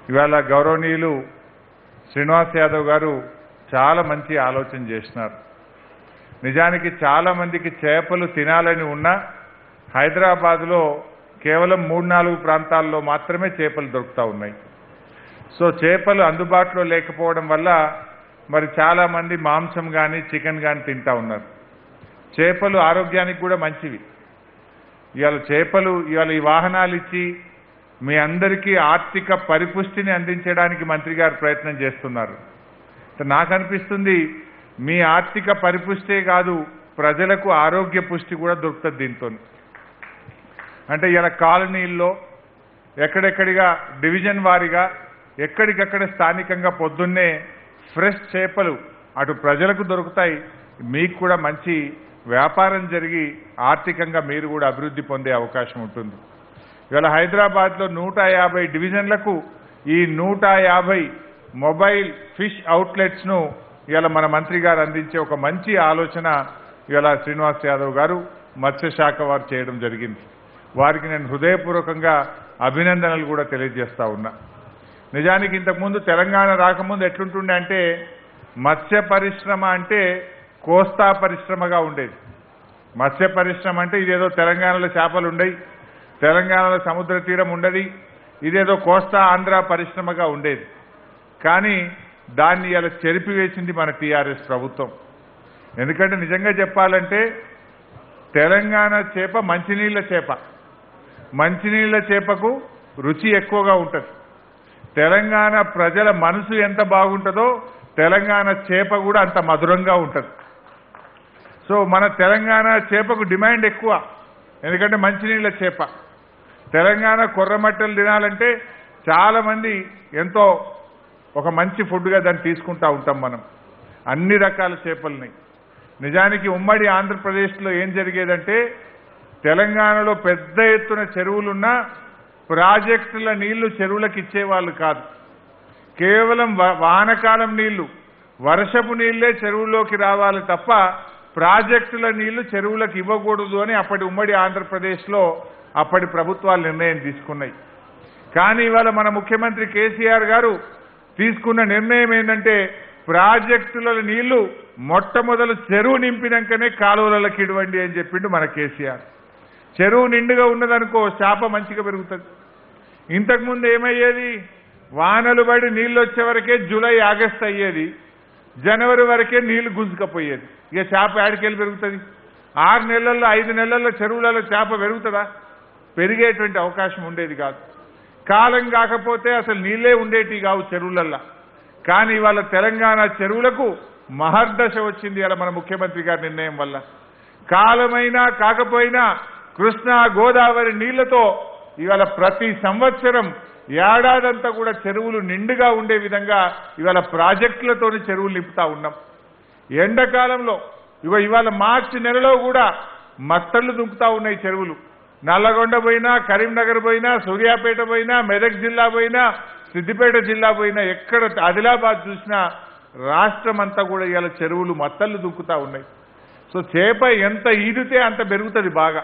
ఇవాళ గౌరవనీయులు శ్రీనివాస్ యాదవ్ గారు చాలా మంచి ఆలోచన చేసినారు నిజానికి చాలా మందికి చేపలు తినాలని ఉన్నా హైదరాబాద్లో కేవలం మూడు నాలుగు ప్రాంతాల్లో మాత్రమే చేపలు దొరుకుతూ ఉన్నాయి సో చేపలు అందుబాటులో లేకపోవడం వల్ల మరి చాలా మంది మాంసం కానీ చికెన్ కానీ తింటా ఉన్నారు చేపలు ఆరోగ్యానికి కూడా మంచివి ఇవాళ చేపలు ఇవాళ ఈ వాహనాలు ఇచ్చి మీ అందరికీ ఆర్థిక పరిపుష్టిని అందించడానికి మంత్రి గారు ప్రయత్నం చేస్తున్నారు నాకు అనిపిస్తుంది మీ ఆర్థిక పరిపుష్టే కాదు ప్రజలకు ఆరోగ్య పుష్టి కూడా దొరుకుతుంది దీంతో అంటే ఇలా కాలనీల్లో ఎక్కడెక్కడిగా డివిజన్ వారీగా ఎక్కడికక్కడ స్థానికంగా పొద్దున్నే ఫ్రెష్ చేపలు అటు ప్రజలకు దొరుకుతాయి మీకు కూడా మంచి వ్యాపారం జరిగి ఆర్థికంగా మీరు కూడా అభివృద్ధి పొందే అవకాశం ఉంటుంది ఇవాళ హైదరాబాద్లో నూట యాభై డివిజన్లకు ఈ నూట యాభై మొబైల్ ఫిష్ అవుట్లెట్స్ను ఇవాళ మన మంత్రి గారు అందించే ఒక మంచి ఆలోచన ఇవాళ శ్రీనివాస్ యాదవ్ గారు మత్స్యశాఖ వారు చేయడం జరిగింది వారికి నేను హృదయపూర్వకంగా అభినందనలు కూడా తెలియజేస్తా ఉన్నా నిజానికి ఇంతకుముందు తెలంగాణ రాకముందు ఎట్లుంటుండే అంటే మత్స్య పరిశ్రమ అంటే కోస్తా పరిశ్రమగా ఉండేది మత్స్య పరిశ్రమ అంటే ఇదేదో తెలంగాణలో చేపలు ఉండయి తెలంగాణలో సముద్ర తీరం ఉండదు ఇదేదో కోస్తా ఆంధ్ర పరిశ్రమగా ఉండేది కానీ దాన్ని ఇలా చెరిపివేసింది మన టీఆర్ఎస్ ప్రభుత్వం ఎందుకంటే నిజంగా చెప్పాలంటే తెలంగాణ చేప మంచినీళ్ళ చేప మంచినీళ్ళ చేపకు రుచి ఎక్కువగా ఉంటుంది తెలంగాణ ప్రజల మనసు ఎంత బాగుంటుందో తెలంగాణ చేప కూడా అంత మధురంగా ఉంటుంది సో మన తెలంగాణ చేపకు డిమాండ్ ఎక్కువ ఎందుకంటే మంచినీళ్ళ చేప తెలంగాణ కొర్రమట్టలు తినాలంటే చాలా మంది ఎంతో ఒక మంచి ఫుడ్గా దాన్ని తీసుకుంటా ఉంటాం మనం అన్ని రకాల చేపల్ని నిజానికి ఉమ్మడి ఆంధ్రప్రదేశ్లో ఏం జరిగేదంటే తెలంగాణలో పెద్ద ఎత్తున చెరువులున్నా ప్రాజెక్టుల నీళ్లు చెరువులకు ఇచ్చేవాళ్ళు కాదు కేవలం వ- వానకాలం నీళ్లు వర్షపు నీళ్లే చెరువులోకి రావాలి తప్ప ప్రాజెక్టుల నీళ్లు చెరువులకు ఇవ్వకూడదు అని అప్పటి ఉమ్మడి ఆంధ్రప్రదేశ్లో అప్పటి ప్రభుత్వాలు నిర్ణయం తీసుకున్నాయి కానీ ఇవాళ మన ముఖ్యమంత్రి కేసీఆర్ గారు తీసుకున్న నిర్ణయం ఏంటంటే ప్రాజెక్టుల నీళ్లు మొట్టమొదలు చెరువు నింపినాకనే కాలువలకి ఇవ్వండి అని చెప్పిండు మన కేసీఆర్ చెరువు నిండుగా ఉన్నదనుకో చేప మంచిగా పెరుగుతుంది ఇంతకుముందు ఏమయ్యేది వానలు పడి నీళ్ళు వచ్చే వరకే జూలై ఆగస్ట్ అయ్యేది జనవరి వరకే నీళ్లు గుంజుకపోయేది ఇక చేప ఏడికెళ్ళి పెరుగుతుంది ఆరు నెలల్లో ఐదు నెలల్లో చెరువులలో చేప పెరుగుతుందా పెరిగేటువంటి అవకాశం ఉండేది కాదు కాలం కాకపోతే అసలు నీళ్ళే ఉండేటివి కావు చెరువులల్లో కానీ ఇవాళ తెలంగాణ చెరువులకు మహర్దశ వచ్చింది అలా మన ముఖ్యమంత్రి గారి నిర్ణయం వల్ల కాలమైనా కాకపోయినా కృష్ణా గోదావరి నీళ్లతో ఇవాళ ప్రతి సంవత్సరం ఏడాదంతా కూడా చెరువులు నిండుగా ఉండే విధంగా ఇవాళ ప్రాజెక్టులతోని చెరువులు నింపుతా ఉన్నాం ఎండాకాలంలో ఇగో ఇవాళ మార్చి నెలలో కూడా మత్తళ్ళు దుంకుతా ఉన్నాయి చెరువులు నల్లగొండ పోయినా కరీంనగర్ పోయినా సూర్యాపేట పోయినా మెదక్ జిల్లా పోయినా సిద్దిపేట జిల్లా పోయినా ఎక్కడ ఆదిలాబాద్ చూసినా రాష్ట్రం అంతా కూడా ఇవాళ చెరువులు మత్తళ్ళు దుంకుతా ఉన్నాయి సో చేప ఎంత ఈదితే అంత పెరుగుతుంది బాగా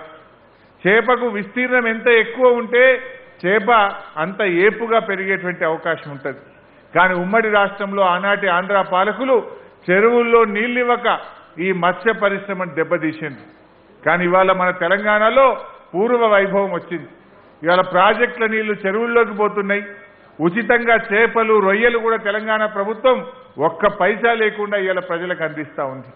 చేపకు విస్తీర్ణం ఎంత ఎక్కువ ఉంటే చేప అంత ఏపుగా పెరిగేటువంటి అవకాశం ఉంటుంది కానీ ఉమ్మడి రాష్ట్రంలో ఆనాటి ఆంధ్ర పాలకులు చెరువుల్లో నీళ్ళివ్వక ఈ మత్స్య పరిశ్రమను దెబ్బతీసింది కానీ ఇవాళ మన తెలంగాణలో పూర్వ వైభవం వచ్చింది ఇవాళ ప్రాజెక్టుల నీళ్లు చెరువుల్లోకి పోతున్నాయి ఉచితంగా చేపలు రొయ్యలు కూడా తెలంగాణ ప్రభుత్వం ఒక్క పైసా లేకుండా ఇవాళ ప్రజలకు అందిస్తా ఉంది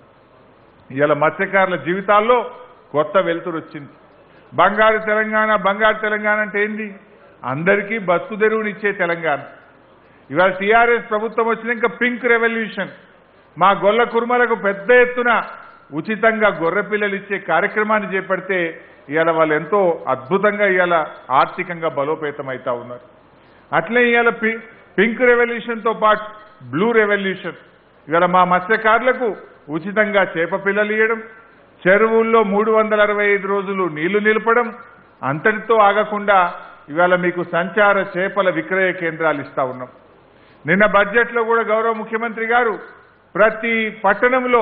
ఇవాళ మత్స్యకారుల జీవితాల్లో కొత్త వెలుతురు వచ్చింది బంగారు తెలంగాణ బంగారు తెలంగాణ అంటే ఏంది అందరికీ బతుకు తెరువునిచ్చే తెలంగాణ ఇవాళ టీఆర్ఎస్ ప్రభుత్వం వచ్చినాక పింక్ రెవల్యూషన్ మా గొల్ల కుర్మలకు పెద్ద ఎత్తున ఉచితంగా గొర్రె పిల్లలు ఇచ్చే కార్యక్రమాన్ని చేపడితే ఇవాళ వాళ్ళు ఎంతో అద్భుతంగా ఇవాళ ఆర్థికంగా బలోపేతం అవుతా ఉన్నారు అట్లే ఇవాళ పి- పింక్ రెవల్యూషన్తో పాటు బ్లూ రెవల్యూషన్ ఇవాళ మా మత్స్యకారులకు ఉచితంగా చేప పిల్లలు ఇవ్వడం చెరువుల్లో మూడు వందల అరవై ఐదు రోజులు నీళ్లు నిలపడం అంతటితో ఆగకుండా ఇవాళ మీకు సంచార చేపల విక్రయ కేంద్రాలు ఇస్తా ఉన్నాం నిన్న బడ్జెట్లో కూడా గౌరవ ముఖ్యమంత్రి గారు ప్రతి పట్టణంలో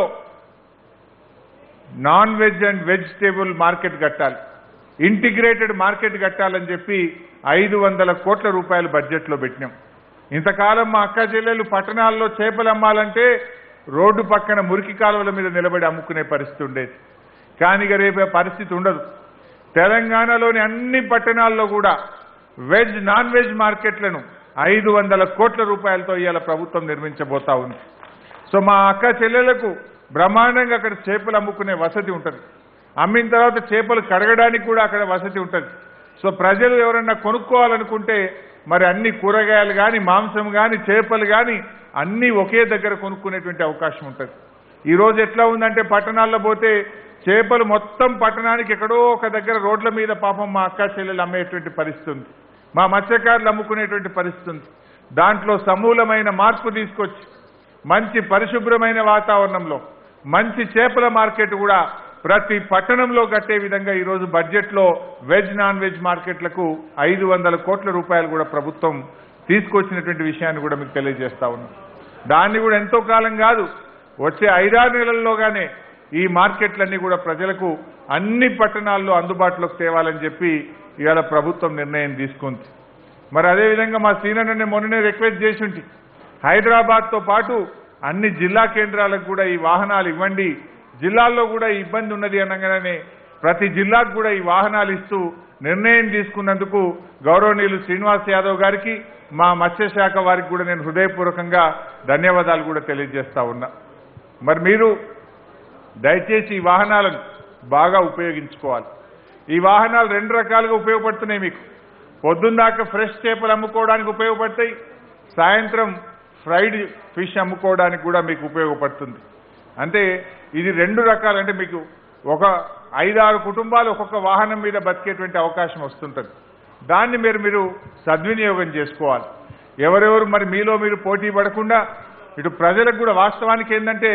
non veg and vegetable market కట్టాలి ఇంటిగ్రేటెడ్ మార్కెట్ కట్టాలని చెప్పి ఐదు వందల కోట్ల రూపాయలు బడ్జెట్లో పెట్టినాం ఇంతకాలం మా అక్క చెల్లెలు పట్టణాల్లో చేపలు అమ్మాలంటే రోడ్డు పక్కన మురికి కాలువల మీద నిలబడి అమ్ముకునే పరిస్థితి ఉండేది కానీ ఇక రేపు ఆ పరిస్థితి ఉండదు తెలంగాణలోని అన్ని పట్టణాల్లో కూడా వెజ్ నాన్ వెజ్ మార్కెట్లను ఐదు వందల కోట్ల రూపాయలతో ఇవాళ ప్రభుత్వం నిర్మించబోతా ఉంది సో మా అక్క చెల్లెలకు బ్రహ్మాండంగా అక్కడ చేపలు అమ్ముకునే వసతి ఉంటుంది అమ్మిన తర్వాత చేపలు కడగడానికి కూడా అక్కడ వసతి ఉంటుంది సో ప్రజలు ఎవరన్నా కొనుక్కోవాలనుకుంటే మరి అన్ని కూరగాయలు కానీ మాంసం కానీ చేపలు కానీ అన్నీ ఒకే దగ్గర కొనుక్కునేటువంటి అవకాశం ఉంటుంది ఈ రోజు ఎట్లా ఉందంటే పట్టణాల్లో పోతే చేపలు మొత్తం పట్టణానికి ఎక్కడో ఒక దగ్గర రోడ్ల మీద పాపం మా అక్క చెల్లెలు అమ్మేటువంటి పరిస్థితి ఉంది మా మత్స్యకారులు అమ్ముకునేటువంటి పరిస్థితి ఉంది దాంట్లో సమూలమైన మార్పు తీసుకొచ్చి మంచి పరిశుభ్రమైన వాతావరణంలో మంచి చేపల మార్కెట్ కూడా ప్రతి పట్టణంలో కట్టే విధంగా ఈరోజు బడ్జెట్లో వెజ్ నాన్ వెజ్ మార్కెట్లకు ఐదు వందల కోట్ల రూపాయలు కూడా ప్రభుత్వం తీసుకొచ్చినటువంటి విషయాన్ని కూడా మీకు తెలియజేస్తా ఉన్నాం దాన్ని కూడా ఎంతో కాలం కాదు వచ్చే ఐదారు నెలల్లోగానే ఈ మార్కెట్లన్నీ కూడా ప్రజలకు అన్ని పట్టణాల్లో అందుబాటులోకి తేవాలని చెప్పి ఇవాళ ప్రభుత్వం నిర్ణయం తీసుకుంది మరి అదేవిధంగా మా సీనియర్ మొన్ననే రిక్వెస్ట్ చేసి ఉంటి హైదరాబాద్తో పాటు అన్ని జిల్లా కేంద్రాలకు కూడా ఈ వాహనాలు ఇవ్వండి జిల్లాల్లో కూడా ఈ ఇబ్బంది ఉన్నది అనగానే ప్రతి జిల్లాకు కూడా ఈ వాహనాలు ఇస్తూ నిర్ణయం తీసుకున్నందుకు గౌరవనీయులు శ్రీనివాస్ యాదవ్ గారికి మా మత్స్యశాఖ వారికి కూడా నేను హృదయపూర్వకంగా ధన్యవాదాలు కూడా తెలియజేస్తా ఉన్నా మరి మీరు దయచేసి ఈ వాహనాలను బాగా ఉపయోగించుకోవాలి ఈ వాహనాలు రెండు రకాలుగా ఉపయోగపడుతున్నాయి మీకు పొద్దున్నాక ఫ్రెష్ చేపలు అమ్ముకోవడానికి ఉపయోగపడతాయి సాయంత్రం ఫ్రైడ్ ఫిష్ అమ్ముకోవడానికి కూడా మీకు ఉపయోగపడుతుంది అంటే ఇది రెండు రకాలు అంటే మీకు ఒక ఐదారు కుటుంబాలు ఒక్కొక్క వాహనం మీద బతికేటువంటి అవకాశం వస్తుంటుంది దాన్ని మీరు మీరు సద్వినియోగం చేసుకోవాలి ఎవరెవరు మరి మీలో మీరు పోటీ పడకుండా ఇటు ప్రజలకు కూడా వాస్తవానికి ఏంటంటే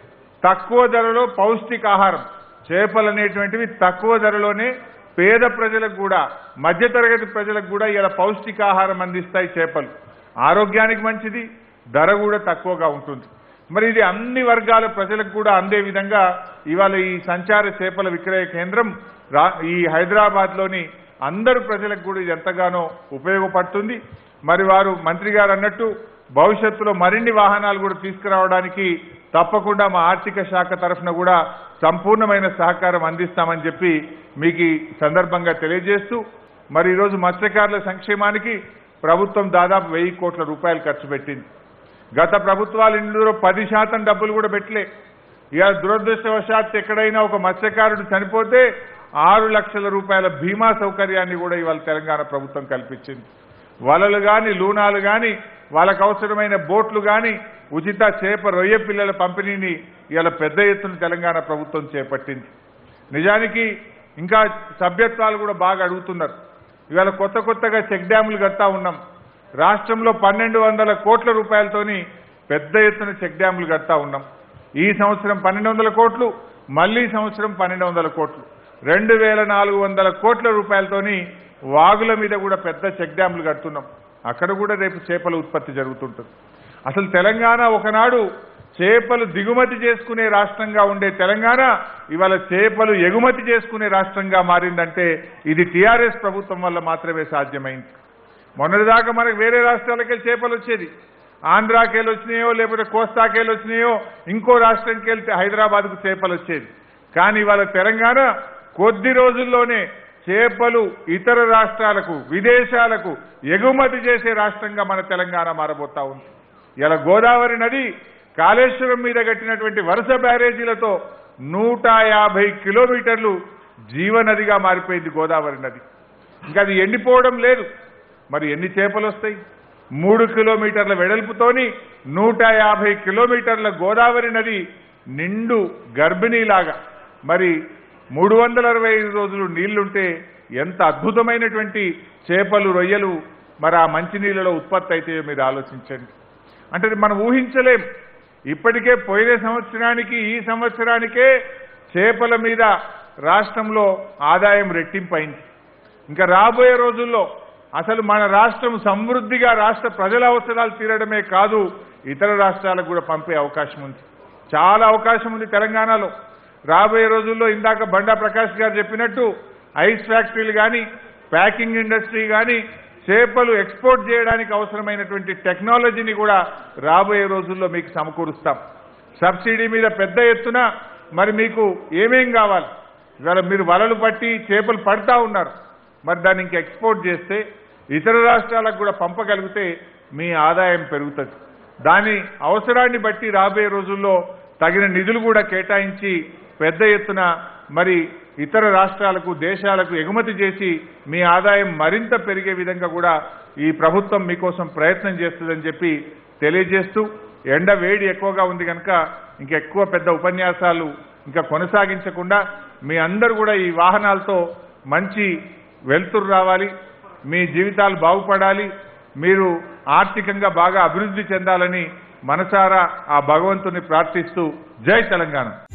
తక్కువ ధరలో పౌష్టికాహారం చేపలు అనేటువంటివి తక్కువ ధరలోనే పేద ప్రజలకు కూడా మధ్యతరగతి ప్రజలకు కూడా ఇలా పౌష్టికాహారం అందిస్తాయి చేపలు ఆరోగ్యానికి మంచిది ధర కూడా తక్కువగా ఉంటుంది మరి ఇది అన్ని వర్గాల ప్రజలకు కూడా అందే విధంగా ఇవాళ ఈ సంచార చేపల విక్రయ కేంద్రం రా ఈ హైదరాబాద్లోని అందరు ప్రజలకు కూడా ఇది ఎంతగానో ఉపయోగపడుతుంది మరి వారు మంత్రి గారు అన్నట్టు భవిష్యత్తులో మరిన్ని వాహనాలు కూడా తీసుకురావడానికి తప్పకుండా మా ఆర్థిక శాఖ తరఫున కూడా సంపూర్ణమైన సహకారం అందిస్తామని చెప్పి మీకు ఈ సందర్భంగా తెలియజేస్తూ మరి ఈరోజు మత్స్యకారుల సంక్షేమానికి ప్రభుత్వం దాదాపు వెయ్యి కోట్ల రూపాయలు ఖర్చు పెట్టింది గత ప్రభుత్వాలు ఇందులో పది శాతం డబ్బులు కూడా పెట్టలే ఇక దురదృష్టవశాత్తు ఎక్కడైనా ఒక మత్స్యకారుడు చనిపోతే ఆరు లక్షల రూపాయల బీమా సౌకర్యాన్ని కూడా ఇవాళ తెలంగాణ ప్రభుత్వం కల్పించింది వలలు కానీ లూనాలు కానీ వాళ్ళకు అవసరమైన బోట్లు కానీ ఉచిత చేప రొయ్య పిల్లల పంపిణీని ఇవాళ పెద్ద ఎత్తున తెలంగాణ ప్రభుత్వం చేపట్టింది నిజానికి ఇంకా సభ్యత్వాలు కూడా బాగా అడుగుతున్నారు ఇవాళ కొత్త కొత్తగా చెక్ డ్యాములు కడతా ఉన్నాం రాష్ట్రంలో పన్నెండు వందల కోట్ల రూపాయలతోని పెద్ద ఎత్తున చెక్ డ్యాములు కడతా ఉన్నాం ఈ సంవత్సరం పన్నెండు వందల కోట్లు మళ్ళీ సంవత్సరం పన్నెండు వందల కోట్లు రెండు వేల నాలుగు వందల కోట్ల రూపాయలతోని వాగుల మీద కూడా పెద్ద చెక్ డ్యాములు కడుతున్నాం అక్కడ కూడా రేపు చేపల ఉత్పత్తి జరుగుతుంటుంది అసలు తెలంగాణ ఒకనాడు చేపలు దిగుమతి చేసుకునే రాష్ట్రంగా ఉండే తెలంగాణ ఇవాళ చేపలు ఎగుమతి చేసుకునే రాష్ట్రంగా మారిందంటే ఇది టీఆర్ఎస్ ప్రభుత్వం వల్ల మాత్రమే సాధ్యమైంది మొన్నటిదాకా మనకు వేరే రాష్ట్రాలకే చేపలు వచ్చేది ఆంధ్రాకేళ్ళు వచ్చినాయో లేకపోతే కోస్తాకేళ్ళు వచ్చినాయో ఇంకో రాష్ట్రంకి వెళ్తే హైదరాబాద్కు చేపలు వచ్చేది కానీ ఇవాళ తెలంగాణ కొద్ది రోజుల్లోనే చేపలు ఇతర రాష్ట్రాలకు విదేశాలకు ఎగుమతి చేసే రాష్ట్రంగా మన తెలంగాణ మారబోతా ఉంది ఇలా గోదావరి నది కాళేశ్వరం మీద కట్టినటువంటి వరుస బ్యారేజీలతో నూట యాభై కిలోమీటర్లు జీవనదిగా మారిపోయింది గోదావరి నది ఇంకా అది ఎండిపోవడం లేదు మరి ఎన్ని చేపలు వస్తాయి మూడు కిలోమీటర్ల వెడల్పుతోని నూట యాభై కిలోమీటర్ల గోదావరి నది నిండు గర్భిణీలాగా మరి మూడు వందల అరవై ఐదు రోజులు నీళ్లుంటే ఎంత అద్భుతమైనటువంటి చేపలు రొయ్యలు మరి ఆ మంచినీళ్ళలో ఉత్పత్తి అవుతాయో మీరు ఆలోచించండి అంటే ఇది మనం ఊహించలేం ఇప్పటికే పోయిన సంవత్సరానికి ఈ సంవత్సరానికే చేపల మీద రాష్ట్రంలో ఆదాయం రెట్టింపైంది ఇంకా రాబోయే రోజుల్లో అసలు మన రాష్ట్రం సమృద్ధిగా రాష్ట్ర ప్రజల అవసరాలు తీరడమే కాదు ఇతర రాష్ట్రాలకు కూడా పంపే అవకాశం ఉంది చాలా అవకాశం ఉంది తెలంగాణలో రాబోయే రోజుల్లో ఇందాక బండా ప్రకాష్ గారు చెప్పినట్టు ఐస్ ఫ్యాక్టరీలు కానీ ప్యాకింగ్ ఇండస్ట్రీ కానీ చేపలు ఎక్స్పోర్ట్ చేయడానికి అవసరమైనటువంటి టెక్నాలజీని కూడా రాబోయే రోజుల్లో మీకు సమకూరుస్తాం సబ్సిడీ మీద పెద్ద ఎత్తున మరి మీకు ఏమేం కావాలి ఇవాళ మీరు వలలు పట్టి చేపలు పడతా ఉన్నారు మరి దాన్ని ఇంకా ఎక్స్పోర్ట్ చేస్తే ఇతర రాష్ట్రాలకు కూడా పంపగలిగితే మీ ఆదాయం పెరుగుతుంది దాని అవసరాన్ని బట్టి రాబోయే రోజుల్లో తగిన నిధులు కూడా కేటాయించి పెద్ద ఎత్తున మరి ఇతర రాష్ట్రాలకు దేశాలకు ఎగుమతి చేసి మీ ఆదాయం మరింత పెరిగే విధంగా కూడా ఈ ప్రభుత్వం మీకోసం ప్రయత్నం చేస్తుందని చెప్పి తెలియజేస్తూ ఎండ వేడి ఎక్కువగా ఉంది కనుక ఇంకెక్కువ పెద్ద ఉపన్యాసాలు ఇంకా కొనసాగించకుండా మీ అందరూ కూడా ఈ వాహనాలతో మంచి వెలుతురు రావాలి మీ జీవితాలు బాగుపడాలి మీరు ఆర్థికంగా బాగా అభివృద్ధి చెందాలని మనసారా ఆ భగవంతుని ప్రార్థిస్తూ జై తెలంగాణ